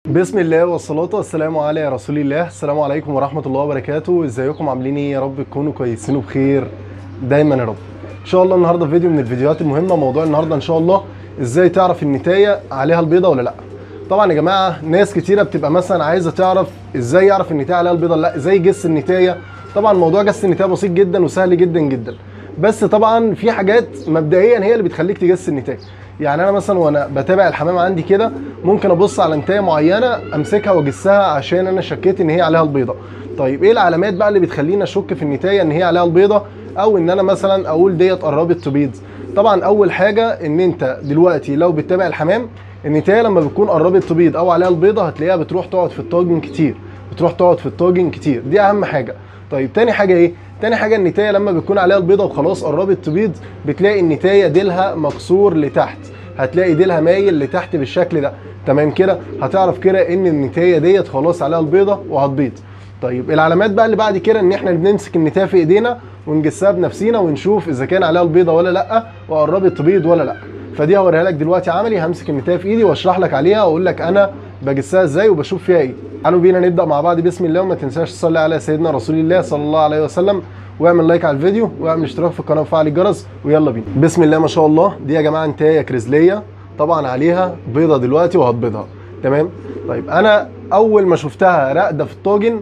بسم الله والصلاة والسلام على رسول الله السلام عليكم ورحمة الله وبركاته ازيكم عاملين ايه يا رب تكونوا كويسين وبخير دايما يا رب ان شاء الله النهارده فيديو من الفيديوهات المهمة موضوع النهارده ان شاء الله ازاي تعرف النتاية عليها البيضة ولا لا طبعا يا جماعة ناس كتيرة بتبقى مثلا عايزة تعرف ازاي يعرف النتاية عليها البيضة ولا لا ازاي يجس النتاية طبعا موضوع جس النتاية بسيط جدا وسهل جدا جدا بس طبعا في حاجات مبدئيا هي اللي بتخليك تجس النتاية يعني انا مثلا وانا بتابع الحمام عندي كده ممكن ابص على نتايه معينه امسكها واجسها عشان انا شكيت ان هي عليها البيضه طيب ايه العلامات بقى اللي بتخليني اشك في النتايه ان هي عليها البيضه او ان انا مثلا اقول ديت قربت تبيض طبعا اول حاجه ان انت دلوقتي لو بتتابع الحمام النتايه لما بتكون قربت تبيض او عليها البيضه هتلاقيها بتروح تقعد في الطاجن كتير بتروح تقعد في الطاجن كتير دي اهم حاجه طيب تاني حاجه ايه تاني حاجه النتايه لما بتكون عليها البيضه وخلاص قربت تبيض بتلاقي النتايه ديلها مكسور لتحت هتلاقي ديلها مايل لتحت بالشكل ده تمام كده هتعرف كده ان النتايه ديت خلاص عليها البيضه وهتبيض طيب العلامات بقى اللي بعد كده ان احنا بنمسك النتايه في ايدينا ونجسها بنفسينا ونشوف اذا كان عليها البيضه ولا لا وقربت تبيض ولا لا فدي هوريها لك دلوقتي عملي همسك النتايه في ايدي واشرح لك عليها واقول لك انا بجسها ازاي وبشوف فيها ايه تعالوا بينا نبدا مع بعض بسم الله وما تنساش تصلي على سيدنا رسول الله صلى الله عليه وسلم واعمل لايك على الفيديو واعمل اشتراك في القناه وفعل الجرس ويلا بينا بسم الله ما شاء الله دي يا جماعه نتايه كريزليه طبعا عليها بيضه دلوقتي وهتبيضها تمام طيب انا اول ما شفتها راقده في الطاجن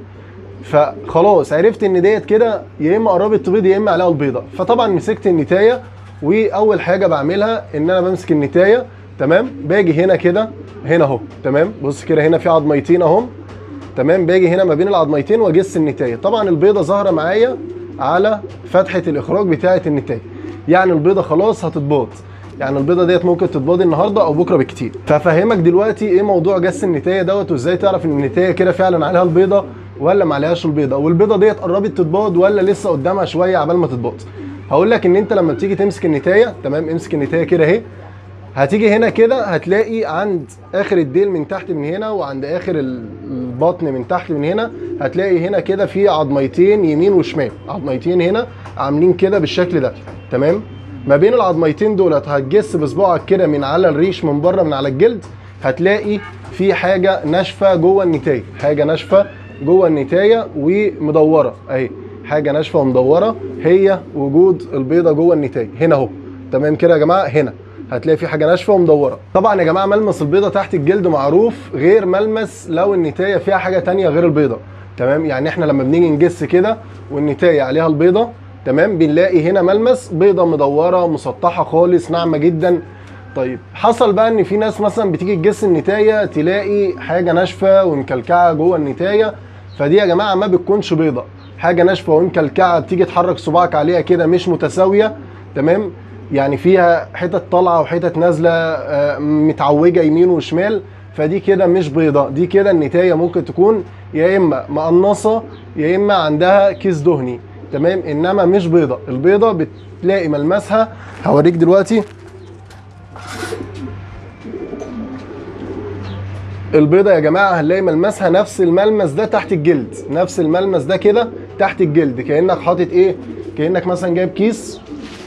فخلاص عرفت ان ديت كده يا اما قربت تبيض يا اما عليها البيضه فطبعا مسكت النتايه واول حاجه بعملها ان انا بمسك النتايه تمام باجي هنا كده هنا اهو تمام بص كده هنا في عظميتين اهم تمام باجي هنا ما بين العظميتين واجس النتايه طبعا البيضه ظاهره معايا على فتحه الاخراج بتاعه النتايه يعني البيضه خلاص هتتباض يعني البيضه ديت ممكن تتباض النهارده او بكره بالكتير ففهمك دلوقتي ايه موضوع جس النتايه دوت وازاي تعرف ان النتايه كده فعلا عليها البيضه ولا ما عليهاش البيضه والبيضه ديت قربت تتباض ولا لسه قدامها شويه عبال ما تتباض هقول لك ان انت لما بتيجي تمسك النتايه تمام امسك النتايه كده اهي هتيجي هنا كده هتلاقي عند اخر الديل من تحت من هنا وعند اخر البطن من تحت من هنا هتلاقي هنا كده في عظميتين يمين وشمال عظميتين هنا عاملين كده بالشكل ده تمام ما بين العظميتين دولت هتجس بصباعك كده من على الريش من بره من على الجلد هتلاقي في حاجه ناشفه جوه النتايه حاجه ناشفه جوه النتايه ومدوره اهي حاجه ناشفه ومدوره هي وجود البيضه جوه النتايه هنا اهو تمام كده يا جماعه هنا هتلاقي في حاجه ناشفه ومدوره طبعا يا جماعه ملمس البيضه تحت الجلد معروف غير ملمس لو النتايه فيها حاجه تانية غير البيضه تمام يعني احنا لما بنيجي نجس كده والنتايه عليها البيضه تمام بنلاقي هنا ملمس بيضه مدوره مسطحه خالص ناعمه جدا طيب حصل بقى ان في ناس مثلا بتيجي تجس النتايه تلاقي حاجه ناشفه ومكلكعه جوه النتايه فدي يا جماعه ما بتكونش بيضه حاجه ناشفه ومكلكعه بتيجي تحرك صباعك عليها كده مش متساويه تمام يعني فيها حتت طالعه وحتت نازله متعوجه يمين وشمال فدي كده مش بيضه دي كده النتايه ممكن تكون يا اما مقنصه يا اما عندها كيس دهني تمام انما مش بيضه البيضه بتلاقي ملمسها هوريك دلوقتي البيضه يا جماعه هنلاقي ملمسها نفس الملمس ده تحت الجلد نفس الملمس ده كده تحت الجلد كانك حاطط ايه كانك مثلا جايب كيس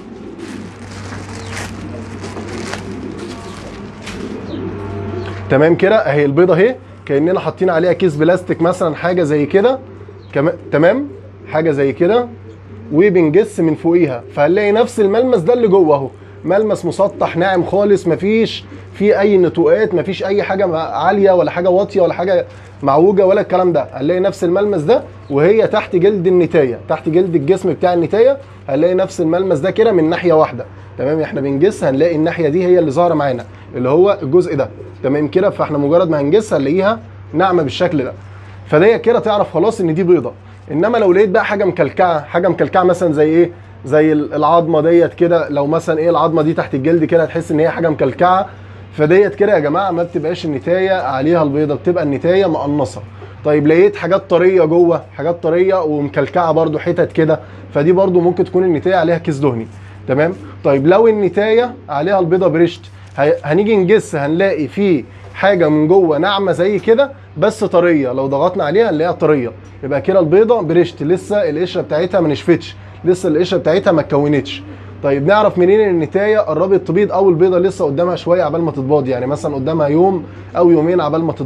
تمام كده اهي البيضه اهي كاننا حاطين عليها كيس بلاستيك مثلا حاجه زي كده كمان تمام حاجه زي كده وبنجس من فوقيها فهنلاقي نفس الملمس ده اللي جوه اهو ملمس مسطح ناعم خالص مفيش فيه اي نتوءات مفيش اي حاجه عاليه ولا حاجه واطيه ولا حاجه معوجه ولا الكلام ده هنلاقي نفس الملمس ده وهي تحت جلد النتايه تحت جلد الجسم بتاع النتايه هنلاقي نفس الملمس ده كده من ناحيه واحده تمام احنا بنجس هنلاقي الناحيه دي هي اللي ظاهره معانا اللي هو الجزء ده تمام كده فاحنا مجرد ما هنجس هنلاقيها ناعمه بالشكل ده فدي كده تعرف خلاص ان دي بيضه انما لو لقيت بقى حاجه مكلكعه حاجه مكلكعه مثلا زي ايه زي العظمه ديت كده لو مثلا ايه العظمه دي تحت الجلد كده هتحس ان هي حاجه مكلكعه فديت كده يا جماعه ما بتبقاش النتايه عليها البيضه بتبقى النتايه مقنصه طيب لقيت حاجات طريه جوه حاجات طريه ومكلكعه برده حتت كده فدي برده ممكن تكون النتايه عليها كيس دهني تمام طيب لو النتايه عليها البيضه بريشت هنيجي نجس هنلاقي فيه حاجه من جوه ناعمه زي كده بس طريه لو ضغطنا عليها نلاقيها طريه يبقى كده البيضه بريشت لسه القشره بتاعتها ما نشفتش لسه القشره بتاعتها ما اتكونتش طيب نعرف منين ان النتايه قربت تبيض او البيضه لسه قدامها شويه عبال ما تتباض يعني مثلا قدامها يوم او يومين عبال ما تتباض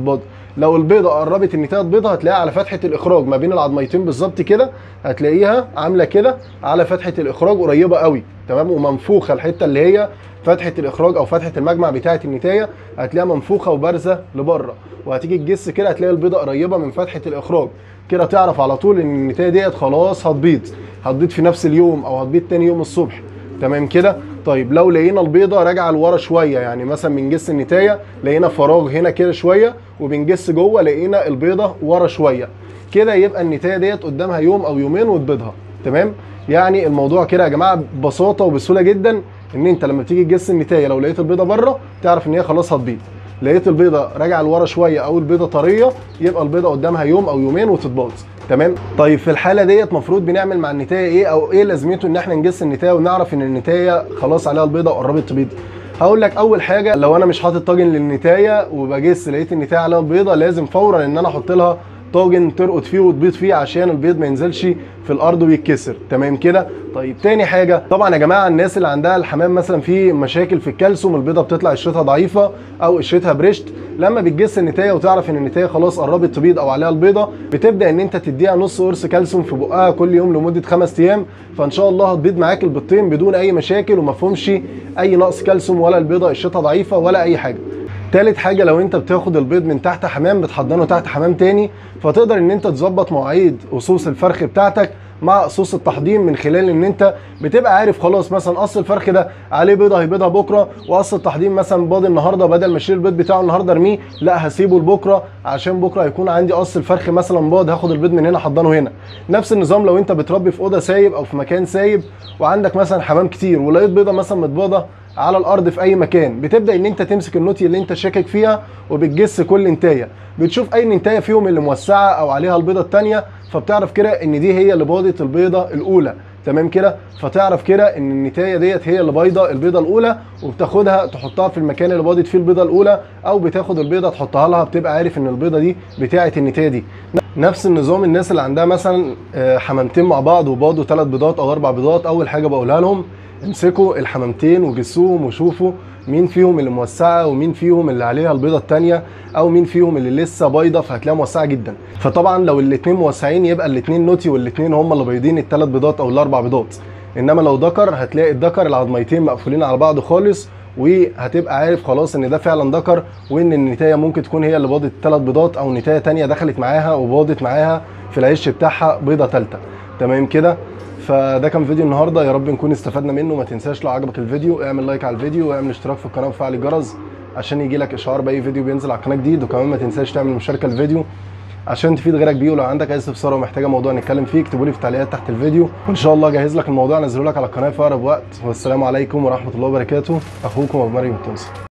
لو البيضه قربت ان هي تبيضها هتلاقيها على فتحه الاخراج ما بين العظميتين بالظبط كده هتلاقيها عامله كده على فتحه الاخراج قريبه قوي تمام ومنفوخه الحته اللي هي فتحه الاخراج او فتحه المجمع بتاعه النتايه هتلاقيها منفوخه وبارزه لبره وهتيجي تجس كده هتلاقي البيضه قريبه من فتحه الاخراج كده تعرف على طول ان النتايه ديت خلاص هتبيض هتبيض في نفس اليوم او هتبيض تاني يوم الصبح تمام كده طيب لو لقينا البيضه راجعه لورا شويه يعني مثلا بنجس النتايه لقينا فراغ هنا كده شويه وبنجس جوه لقينا البيضه ورا شويه كده يبقى النتايه ديت قدامها يوم او يومين وتبيضها تمام يعني الموضوع كده يا جماعه ببساطه وبسهوله جدا ان انت لما تيجي تجس النتايه لو لقيت البيضه بره تعرف ان هي خلاص هتبيض لقيت البيضه راجعه لورا شويه او البيضه طريه يبقى البيضه قدامها يوم او يومين وتتباض تمام طيب في الحاله ديت المفروض بنعمل مع النتايه ايه او ايه لازمته ان احنا نجس النتايه ونعرف ان النتايه خلاص عليها البيضه وقربت تبيض هقول لك اول حاجه لو انا مش حاطط طاجن للنتايه وبجس لقيت النتايه عليها البيضه لازم فورا ان انا احط لها طاجن ترقد فيه وتبيض فيه عشان البيض ما ينزلش في الارض ويتكسر تمام كده طيب تاني حاجه طبعا يا جماعه الناس اللي عندها الحمام مثلا في مشاكل في الكالسيوم البيضه بتطلع قشرتها ضعيفه او قشرتها برشت لما بتجس النتايه وتعرف ان النتايه خلاص قربت تبيض او عليها البيضه بتبدا ان انت تديها نص قرص كالسيوم في بقها كل يوم لمده خمس ايام فان شاء الله هتبيض معاك البيضتين بدون اي مشاكل وما فيهمش اي نقص كالسيوم ولا البيضه قشرتها ضعيفه ولا اي حاجه تالت حاجه لو انت بتاخد البيض من تحت حمام بتحضنه تحت حمام تاني فتقدر ان انت تظبط مواعيد قصوص الفرخ بتاعتك مع قصوص التحضير من خلال ان انت بتبقى عارف خلاص مثلا قص الفرخ ده عليه بيضه هيبيضها بكره وقص التحضير مثلا باض النهارده بدل ما اشيل البيض بتاعه النهارده ارميه لا هسيبه لبكره عشان بكره هيكون عندي قص الفرخ مثلا باض هاخد البيض من هنا احضنه هنا نفس النظام لو انت بتربي في اوضه سايب او في مكان سايب وعندك مثلا حمام كتير ولقيت بيضه مثلا متباضه على الارض في اي مكان بتبدا ان انت تمسك النوتي اللي انت شاكك فيها وبتجس كل انتايه بتشوف اي انتايه فيهم اللي موسعه او عليها البيضه الثانيه فبتعرف كده ان دي هي اللي باضت البيضه الاولى تمام كده فتعرف كده ان النتايه ديت هي اللي بايضه البيضه الاولى وبتاخدها تحطها في المكان اللي باضت فيه البيضه الاولى او بتاخد البيضه تحطها لها بتبقى عارف ان البيضه دي بتاعه النتايه دي نفس النظام الناس اللي عندها مثلا حمامتين مع بعض وباضوا ثلاث بيضات او اربع بيضات اول حاجه بقولها لهم امسكوا الحمامتين وجسوهم وشوفوا مين فيهم اللي موسعه ومين فيهم اللي عليها البيضه الثانيه او مين فيهم اللي لسه بايضه فهتلاقيها موسعه جدا فطبعا لو الاثنين موسعين يبقى الاثنين نوتي والاثنين هم اللي بايضين الثلاث بيضات او الاربع بيضات انما لو ذكر هتلاقي الذكر العظميتين مقفولين على بعض خالص وهتبقى عارف خلاص ان ده فعلا ذكر وان النتايه ممكن تكون هي اللي باضت الثلاث بيضات او نتايه ثانيه دخلت معاها وباضت معاها في العش بتاعها بيضه ثالثه تمام كده فده كان فيديو النهارده يا رب نكون استفدنا منه ما تنساش لو عجبك الفيديو اعمل لايك على الفيديو واعمل اشتراك في القناه وفعل الجرس عشان يجي لك اشعار باي فيديو بينزل على القناه جديد وكمان ما تنساش تعمل مشاركه الفيديو عشان تفيد غيرك بيه ولو عندك اي استفسار ومحتاجه موضوع نتكلم فيه اكتبوا لي في التعليقات تحت الفيديو وان شاء الله اجهز لك الموضوع انزله لك على القناه في اقرب وقت والسلام عليكم ورحمه الله وبركاته اخوكم ابو مريم التونسي